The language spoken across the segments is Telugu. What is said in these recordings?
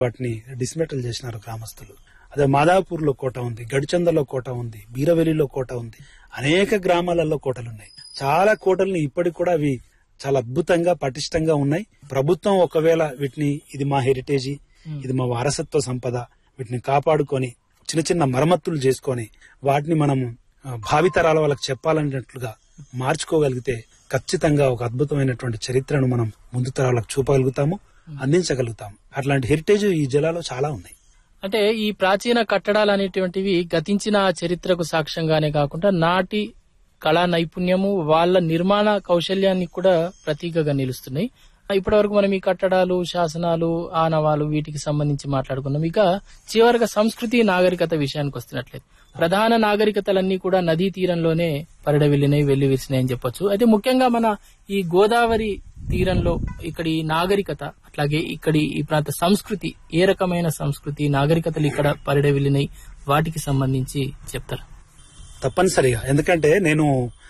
వాటిని డిస్మెటల్ చేసినారు గ్రామస్తులు అదే మాదాపూర్ లో కోట ఉంది గడిచందలో కోట ఉంది బీరవెలిలో కోట ఉంది అనేక గ్రామాలలో కోటలు ఉన్నాయి చాలా కోటల్ని ఇప్పటికి కూడా అవి చాలా అద్భుతంగా పటిష్టంగా ఉన్నాయి ప్రభుత్వం ఒకవేళ వీటిని ఇది మా హెరిటేజీ ఇది మా వారసత్వ సంపద వీటిని కాపాడుకొని చిన్న చిన్న మరమ్మతులు చేసుకొని వాటిని మనము ఆ, భావితరాల వాళ్ళకి చెప్పాలన్నట్లుగా మార్చుకోగలిగితే ఖచ్చితంగా ఒక అద్భుతమైనటువంటి చరిత్రను మనం ముందు తరాలకు చూపగలుగుతాము అందించగలుగుతాము అట్లాంటి హెరిటేజ్ ఈ జిల్లాలో చాలా ఉన్నాయి అంటే ఈ ప్రాచీన కట్టడాలు అనేటువంటివి గతించిన చరిత్రకు సాక్ష్యంగానే కాకుండా నాటి కళా నైపుణ్యము వాళ్ళ నిర్మాణ కౌశల్యాన్ని కూడా ప్రతీకగా నిలుస్తున్నాయి ఇప్పటి వరకు మనం ఈ కట్టడాలు శాసనాలు ఆనవాలు వీటికి సంబంధించి మాట్లాడుకున్నాం ఇక చివరిగా సంస్కృతి నాగరికత విషయానికి వస్తున్నట్లయితే ప్రధాన నాగరికతలన్నీ కూడా నదీ తీరంలోనే పరిడవిల్లినాయి వెళ్లి విరిసినాయి అని చెప్పొచ్చు అయితే ముఖ్యంగా మన ఈ గోదావరి తీరంలో ఇక్కడి నాగరికత అట్లాగే ఇక్కడి ఈ ప్రాంత సంస్కృతి ఏ రకమైన సంస్కృతి నాగరికతలు ఇక్కడ పరిడవిల్లినాయి వాటికి సంబంధించి చెప్తారు తప్పనిసరిగా ఎందుకంటే నేను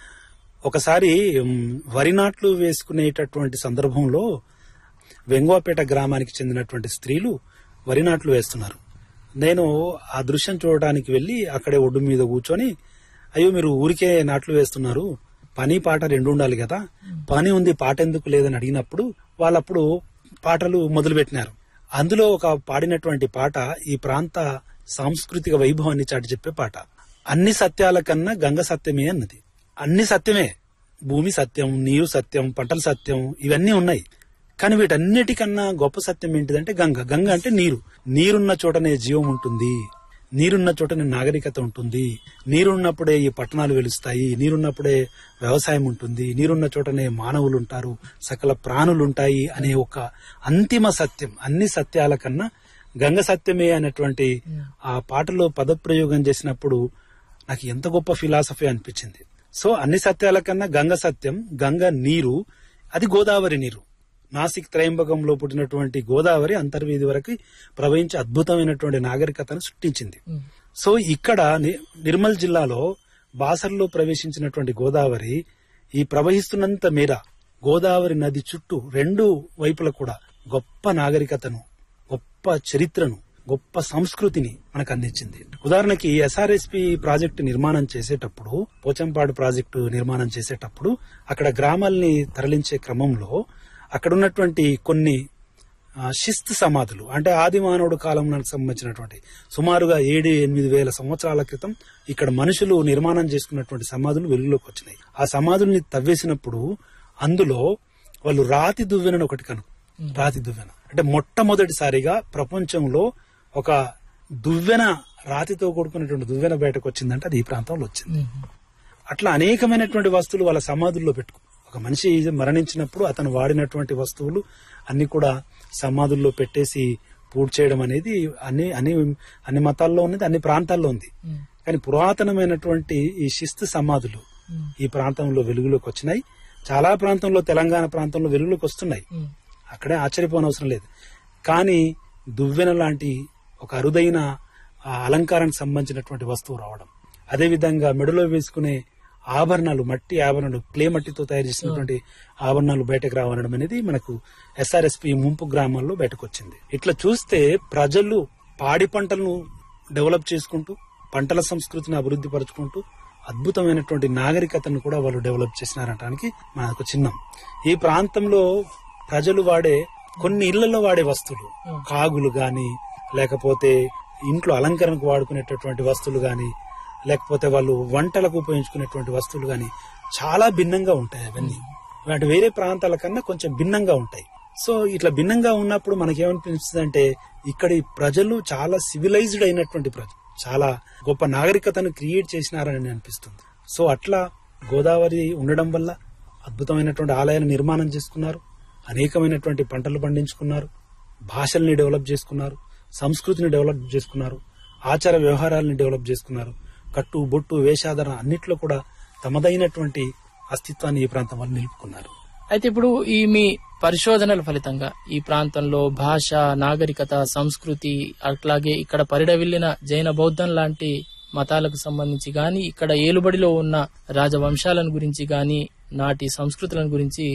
ఒకసారి ఉమ్, వరి నాట్లు వేసుకునేటటువంటి సందర్భంలో వెంగవాపేట గ్రామానికి చెందినటువంటి స్త్రీలు వరి నాట్లు వేస్తున్నారు నేను ఆ దృశ్యం చూడడానికి వెళ్లి అక్కడే ఒడ్డు మీద కూర్చొని అయ్యో మీరు ఊరికే నాట్లు వేస్తున్నారు పని పాట రెండు ఉండాలి కదా పని ఉంది పాట ఎందుకు లేదని అడిగినప్పుడు వాళ్ళప్పుడు పాటలు మొదలుపెట్టినారు అందులో ఒక పాడినటువంటి పాట ఈ ప్రాంత సాంస్కృతిక వైభవాన్ని చాటి చెప్పే పాట అన్ని సత్యాల కన్నా గంగ సత్యమే అన్నది అన్ని సత్యమే భూమి సత్యం నీరు సత్యం పంటలు సత్యం ఇవన్నీ ఉన్నాయి కానీ వీటన్నిటికన్నా గొప్ప సత్యం ఏంటిదంటే గంగ గంగ అంటే నీరు నీరున్న చోటనే జీవం ఉంటుంది నీరున్న చోటనే నాగరికత ఉంటుంది నీరున్నప్పుడే ఈ పట్టణాలు వెలుస్తాయి నీరున్నప్పుడే వ్యవసాయం ఉంటుంది నీరున్న చోటనే మానవులు ఉంటారు సకల ప్రాణులు ఉంటాయి అనే ఒక అంతిమ సత్యం అన్ని సత్యాల కన్నా గంగ సత్యమే అనేటువంటి ఆ పాటలో పదప్రయోగం చేసినప్పుడు నాకు ఎంత గొప్ప ఫిలాసఫీ అనిపించింది సో అన్ని సత్యాల కన్నా గంగ సత్యం గంగ నీరు అది గోదావరి నీరు నాసిక్ త్రయంబకంలో పుట్టినటువంటి గోదావరి అంతర్వీధి వరకు ప్రవహించి అద్భుతమైనటువంటి నాగరికతను సృష్టించింది సో ఇక్కడ ని- నిర్మల్ జిల్లాలో బాసర్లో ప్రవేశించినటువంటి గోదావరి ఈ ప్రవహిస్తున్నంత మేర గోదావరి నది చుట్టూ రెండు వైపుల కూడా గొప్ప నాగరికతను గొప్ప చరిత్రను గొప్ప సంస్కృతిని మనకు అందించింది ఉదాహరణకి ఎస్ఆర్ఎస్పి ప్రాజెక్టు నిర్మాణం చేసేటప్పుడు పోచంపాడు ప్రాజెక్టు నిర్మాణం చేసేటప్పుడు అక్కడ గ్రామాల్ని తరలించే క్రమంలో అక్కడ ఉన్నటువంటి కొన్ని ఆ, శిస్తు సమాధులు అంటే ఆది మానవుడు కాలంకి సంబంధించినటువంటి సుమారుగా ఏడు ఎనిమిది వేల సంవత్సరాల క్రితం ఇక్కడ మనుషులు నిర్మాణం చేసుకున్నటువంటి సమాధులు వెలుగులోకి వచ్చినాయి ఆ సమాధుల్ని తవ్వేసినప్పుడు అందులో వాళ్ళు రాతి దువ్వెనని ఒకటి కను రాతి దువ్వెన అంటే మొట్టమొదటిసారిగా ప్రపంచంలో ఒక దువ్వెన రాతితో కూడుకున్నటువంటి దువ్వెన బయటకు వచ్చిందంటే అది ఈ ప్రాంతంలో వచ్చింది అట్లా అనేకమైనటువంటి వస్తువులు వాళ్ళ సమాధుల్లో పెట్టుకో ఒక మనిషి మరణించినప్పుడు అతను వాడినటువంటి వస్తువులు అన్ని కూడా సమాధుల్లో పెట్టేసి పూడ్ చేయడం అనేది అన్ని అన్ని అన్ని మతాల్లో ఉన్నది అన్ని ప్రాంతాల్లో ఉంది కానీ పురాతనమైనటువంటి ఈ శిస్తు సమాధులు ఈ ప్రాంతంలో వెలుగులోకి వచ్చినాయి చాలా ప్రాంతంలో తెలంగాణ ప్రాంతంలో వెలుగులోకి వస్తున్నాయి అక్కడే ఆశ్చర్యపోనవసరం లేదు కానీ దువ్వెన లాంటి ఒక అరుదైన ఆ అలంకారానికి సంబంధించినటువంటి వస్తువు రావడం అదేవిధంగా మెడలో వేసుకునే ఆభరణాలు మట్టి ఆభరణాలు క్లే మట్టితో తయారు చేసినటువంటి ఆభరణాలు బయటకు రావడం అనేది మనకు ఎస్ఆర్ఎస్పి ముంపు గ్రామాల్లో బయటకు వచ్చింది ఇట్లా చూస్తే ప్రజలు పాడి పంటలను డెవలప్ చేసుకుంటూ పంటల సంస్కృతిని అభివృద్ధి పరుచుకుంటూ అద్భుతమైనటువంటి నాగరికతను కూడా వాళ్ళు డెవలప్ చేసినారనడానికి మనకు చిహ్నం ఈ ప్రాంతంలో ప్రజలు వాడే కొన్ని ఇళ్లలో వాడే వస్తువులు కాగులు గాని లేకపోతే ఇంట్లో అలంకరణకు వాడుకునేటటువంటి వస్తువులు గాని లేకపోతే వాళ్ళు వంటలకు ఉపయోగించుకునేటువంటి వస్తువులు గాని చాలా భిన్నంగా ఉంటాయి అవన్నీ వాటి వేరే ప్రాంతాల కన్నా కొంచెం భిన్నంగా ఉంటాయి సో ఇట్లా భిన్నంగా ఉన్నప్పుడు మనకేమనిపిస్తుంది అంటే ఇక్కడి ప్రజలు చాలా సివిలైజ్డ్ అయినటువంటి ప్రజలు చాలా గొప్ప నాగరికతను క్రియేట్ చేసినారని అనిపిస్తుంది సో అట్లా గోదావరి ఉండడం వల్ల అద్భుతమైనటువంటి ఆలయాన్ని నిర్మాణం చేసుకున్నారు అనేకమైనటువంటి పంటలు పండించుకున్నారు భాషల్ని డెవలప్ చేసుకున్నారు సంస్కృతిని డెవలప్ చేసుకున్నారు ఆచార వ్యవహారాలను డెవలప్ చేసుకున్నారు కట్టు బొట్టు వేషాధరణ అన్నిట్లో కూడా తమదైనటువంటి అస్తిత్వాన్ని ఈ ప్రాంతం వాళ్ళు నిలుపుకున్నారు అయితే ఇప్పుడు ఈ మీ పరిశోధనల ఫలితంగా ఈ ప్రాంతంలో భాష నాగరికత సంస్కృతి అట్లాగే ఇక్కడ పరిడవిల్లిన జైన బౌద్ధం లాంటి మతాలకు సంబంధించి గాని ఇక్కడ ఏలుబడిలో ఉన్న రాజవంశాలను గురించి గాని నాటి సంస్కృతులను గురించి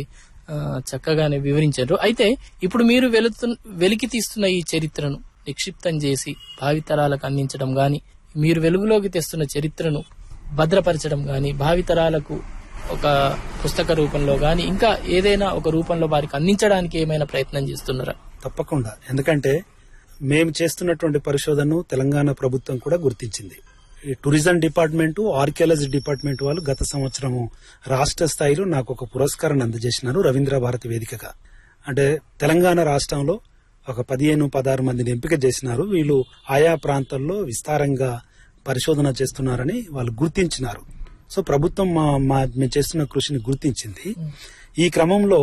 ఆ, చక్కగానే వివరించారు అయితే ఇప్పుడు మీరు వెలుతు వెలికి తీస్తున్న ఈ చరిత్రను నిక్షిప్తం చేసి భావితరాలకు అందించడం గాని మీరు వెలుగులోకి తెస్తున్న చరిత్రను భద్రపరచడం గాని భావితరాలకు ఒక పుస్తక రూపంలో గాని ఇంకా ఏదైనా ఒక రూపంలో వారికి అందించడానికి ఏమైనా ప్రయత్నం చేస్తున్నారా తప్పకుండా ఎందుకంటే మేము చేస్తున్నటువంటి పరిశోధనను తెలంగాణ ప్రభుత్వం కూడా గుర్తించింది ఈ టూరిజం డిపార్ట్మెంట్ ఆర్కియాలజీ డిపార్ట్మెంట్ వాళ్ళు గత సంవత్సరము రాష్ట్ర స్థాయిలో నాకు ఒక పురస్కారాన్ని అందజేసినారు రవీంద్ర భారతి వేదికగా అంటే తెలంగాణ రాష్ట్రంలో ఒక పదిహేను పదహారు మందిని ఎంపిక చేసినారు వీళ్ళు ఆయా ప్రాంతాల్లో విస్తారంగా పరిశోధన చేస్తున్నారని వాళ్ళు గుర్తించినారు సో ప్రభుత్వం మా మా మేము చేస్తున్న కృషిని గుర్తించింది ఈ క్రమంలో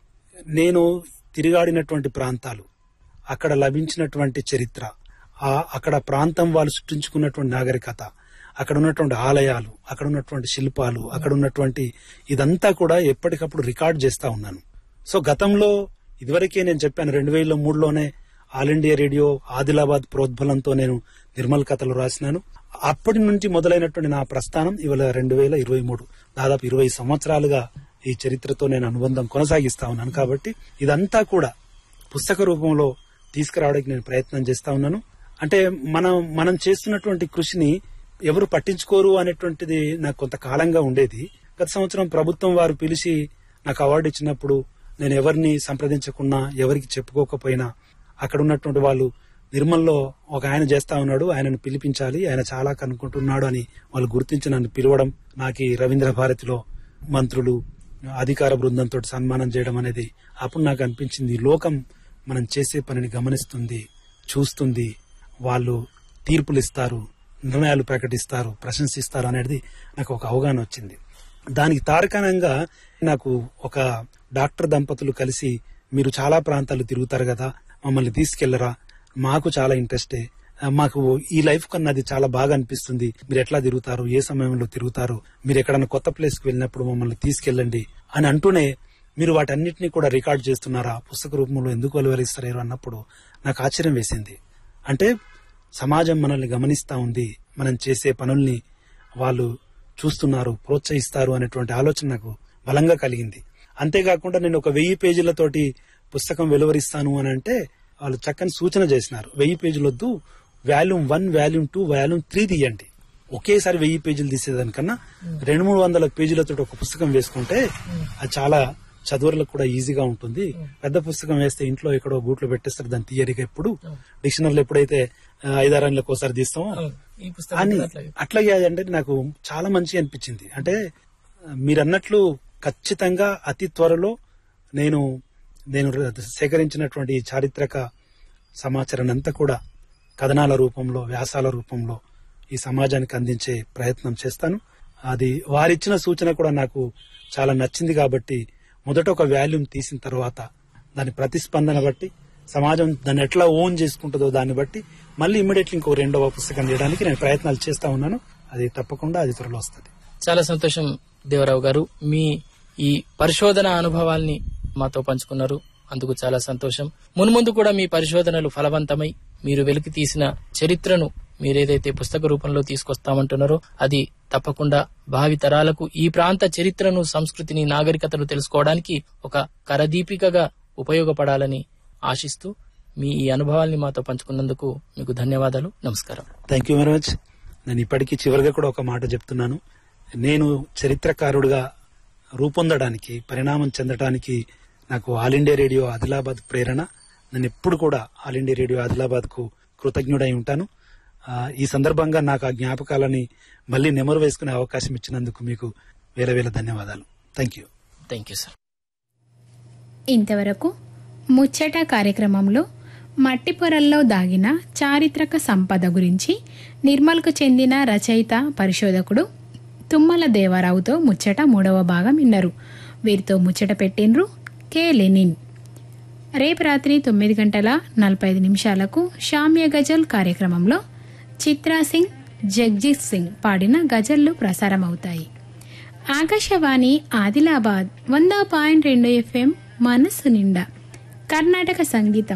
నేను తిరిగాడినటువంటి ప్రాంతాలు అక్కడ లభించినటువంటి చరిత్ర ఆ అక్కడ ప్రాంతం వాళ్ళు సృష్టించుకున్నటువంటి నాగరికత అక్కడ ఉన్నటువంటి ఆలయాలు అక్కడ ఉన్నటువంటి శిల్పాలు అక్కడ ఉన్నటువంటి ఇదంతా కూడా ఎప్పటికప్పుడు రికార్డ్ చేస్తా ఉన్నాను సో గతంలో ఇదివరకే నేను చెప్పాను రెండు వేల మూడులోనే ఆల్ ఇండియా రేడియో ఆదిలాబాద్ ప్రోద్బలంతో నేను నిర్మల్ కథలు రాసినాను అప్పటి నుంచి మొదలైనటువంటి నా ప్రస్థానం ఇవాళ రెండు వేల ఇరవై మూడు దాదాపు ఇరవై సంవత్సరాలుగా ఈ చరిత్రతో నేను అనుబంధం కొనసాగిస్తా ఉన్నాను కాబట్టి ఇదంతా కూడా పుస్తక రూపంలో తీసుకురావడానికి నేను ప్రయత్నం చేస్తా ఉన్నాను అంటే మనం మనం చేస్తున్నటువంటి కృషిని ఎవరు పట్టించుకోరు అనేటువంటిది నాకు కొంతకాలంగా ఉండేది గత సంవత్సరం ప్రభుత్వం వారు పిలిచి నాకు అవార్డు ఇచ్చినప్పుడు నేను ఎవరిని సంప్రదించకున్నా ఎవరికి చెప్పుకోకపోయినా అక్కడ ఉన్నటువంటి వాళ్ళు నిర్మల్లో ఒక ఆయన చేస్తా ఉన్నాడు ఆయనను పిలిపించాలి ఆయన చాలా కనుక్కుంటున్నాడు అని వాళ్ళు గుర్తించి నన్ను పిలవడం నాకు ఈ రవీంద్ర భారతిలో మంత్రులు అధికార బృందంతో సన్మానం చేయడం అనేది అప్పుడు నాకు అనిపించింది ఈ లోకం మనం చేసే పనిని గమనిస్తుంది చూస్తుంది వాళ్ళు తీర్పులు ఇస్తారు నిర్ణయాలు ప్రకటిస్తారు ప్రశంసిస్తారు అనేది నాకు ఒక అవగాహన వచ్చింది దానికి తారకాణంగా నాకు ఒక డాక్టర్ దంపతులు కలిసి మీరు చాలా ప్రాంతాలు తిరుగుతారు కదా మమ్మల్ని తీసుకెళ్లరా మాకు చాలా ఇంట్రెస్టే ఆ, మాకు ఈ లైఫ్ కన్నా అది చాలా బాగా అనిపిస్తుంది మీరు ఎట్లా తిరుగుతారు ఏ సమయంలో తిరుగుతారు మీరు ఎక్కడన్నా కొత్త ప్లేస్ కి వెళ్ళినప్పుడు మమ్మల్ని తీసుకెళ్ళండి అని అంటూనే మీరు వాటన్నిటిని కూడా రికార్డ్ చేస్తున్నారా పుస్తక రూపంలో ఎందుకు వెలువరిస్తారు అన్నప్పుడు నాకు ఆశ్చర్యం వేసింది అంటే సమాజం మనల్ని గమనిస్తా ఉంది మనం చేసే పనుల్ని వాళ్ళు చూస్తున్నారు ప్రోత్సహిస్తారు అనేటువంటి ఆలోచన నాకు బలంగా కలిగింది అంతేకాకుండా నేను ఒక వెయ్యి పేజీలతోటి పుస్తకం వెలువరిస్తాను అని అంటే వాళ్ళు చక్కని సూచన చేసినారు వెయ్యి పేజీలు వద్దు volume one volume two volume three తీయండి ఒకేసారి వెయ్యి పేజీలు తీసేదానికన్నా రెండు మూడు వందల పేజీలతో ఒక పుస్తకం వేసుకుంటే అది చాలా చదువులకు కూడా ఈజీగా ఉంటుంది పెద్ద పుస్తకం వేస్తే ఇంట్లో ఎక్కడో గూట్లో పెట్టేస్తారు దాని థియరీగా ఎప్పుడు డిక్షనరీలో ఎప్పుడైతే ఆ, ఐదారేళ్ళకి ఒకసారి తీస్తామో ఈ పుస్తకం అని కూడా అట్లాగే. అట్లాగే అంటే నాకు చాలా మంచి అనిపించింది అంటే మీరు అన్నట్లు ఖచ్చితంగా అతి త్వరలో నేను నేను సేకరించినటువంటి ఈ చారిత్రక సమాచారాన్ని అంతా కూడా కథనాల రూపంలో వ్యాసాల రూపంలో ఈ సమాజానికి అందించే ప్రయత్నం చేస్తాను అది వారిచ్చిన సూచన కూడా నాకు చాలా నచ్చింది కాబట్టి మొదట ఒక వాల్యూమ్ తీసిన తర్వాత దాని ప్రతిస్పందన బట్టి సమాజం దాన్ని ఎట్లా ఓన్ చేసుకుంటుందో దాన్ని బట్టి మళ్ళీ ఇమ్మీడియట్లీ ఇంకో రెండవ పుస్తకం చేయడానికి నేను ప్రయత్నాలు చేస్తా ఉన్నాను అది తప్పకుండా అది త్వరలో వస్తుంది చాలా సంతోషం దేవరావు గారు మీ ఈ పరిశోధన అనుభవాల్ని మాతో పంచుకున్నారు అందుకు చాలా సంతోషం మున్ముందు కూడా మీ పరిశోధనలు ఫలవంతమై మీరు వెలికి తీసిన చరిత్రను మీరేదైతే పుస్తక రూపంలో తీసుకొస్తామంటున్నారో అది తప్పకుండా భావి తరాలకు ఈ ప్రాంత చరిత్రను సంస్కృతిని నాగరికతను తెలుసుకోవడానికి ఒక కరదీపికగా ఉపయోగపడాలని ఆశిస్తూ మీ ఈ అనుభవాల్ని మాతో పంచుకున్నందుకు మీకు ధన్యవాదాలు నమస్కారం థ్యాంక్ యూ వెరీ మచ్ నేను ఇప్పటికీ చివరిగా కూడా ఒక మాట చెప్తున్నాను నేను చరిత్రకారుడిగా రూపొందడానికి పరిణామం చెందడానికి నాకు ఆల్ ఇండియా రేడియో ఆదిలాబాద్ ప్రేరణ నేను ఎప్పుడు కూడా ఆల్ ఇండియా రేడియో ఆదిలాబాద్ కు కృతజ్ఞుడై ఉంటాను ఆ, ఈ సందర్భంగా నాకు ఆ జ్ఞాపకాలని మళ్ళీ నెమరు వేసుకునే అవకాశం ఇచ్చినందుకు మీకు వేల వేల ధన్యవాదాలు thank you thank you sir ఇంతవరకు ముచ్చట కార్యక్రమంలో మట్టి పొరల్లో దాగిన చారిత్రక సంపద గురించి నిర్మల్కు చెందిన రచయిత పరిశోధకుడు తుమ్మల దేవరావుతో ముచ్చట మూడవ భాగం విన్నారు వీరితో ముచ్చట పెట్టిండ్రు కె లెనిన్ రేపు రాత్రి తొమ్మిది గంటల నలభై ఐదు నిమిషాలకు షామ్య గజల్ కార్యక్రమంలో చిత్రా సింగ్ జగ్జీత్ సింగ్ పాడిన గజల్లు ప్రసారమవుతాయి ఆకాశవాణి ఆదిలాబాద్ వంద పాయింట్ రెండు ఎఫ్ఎం మనస్సు నిండా కర్ణాటక సంగీతం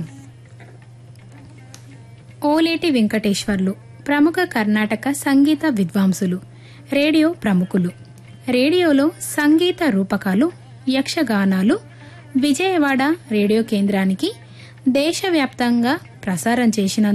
ఓలేటి వెంకటేశ్వర్లు ప్రముఖ కర్ణాటక సంగీత విద్వాంసులు రేడియో ప్రముఖులు రేడియోలో సంగీత రూపకాలు యక్షగానాలు విజయవాడ రేడియో కేంద్రానికి దేశవ్యాప్తంగా ప్రసారం చేసిన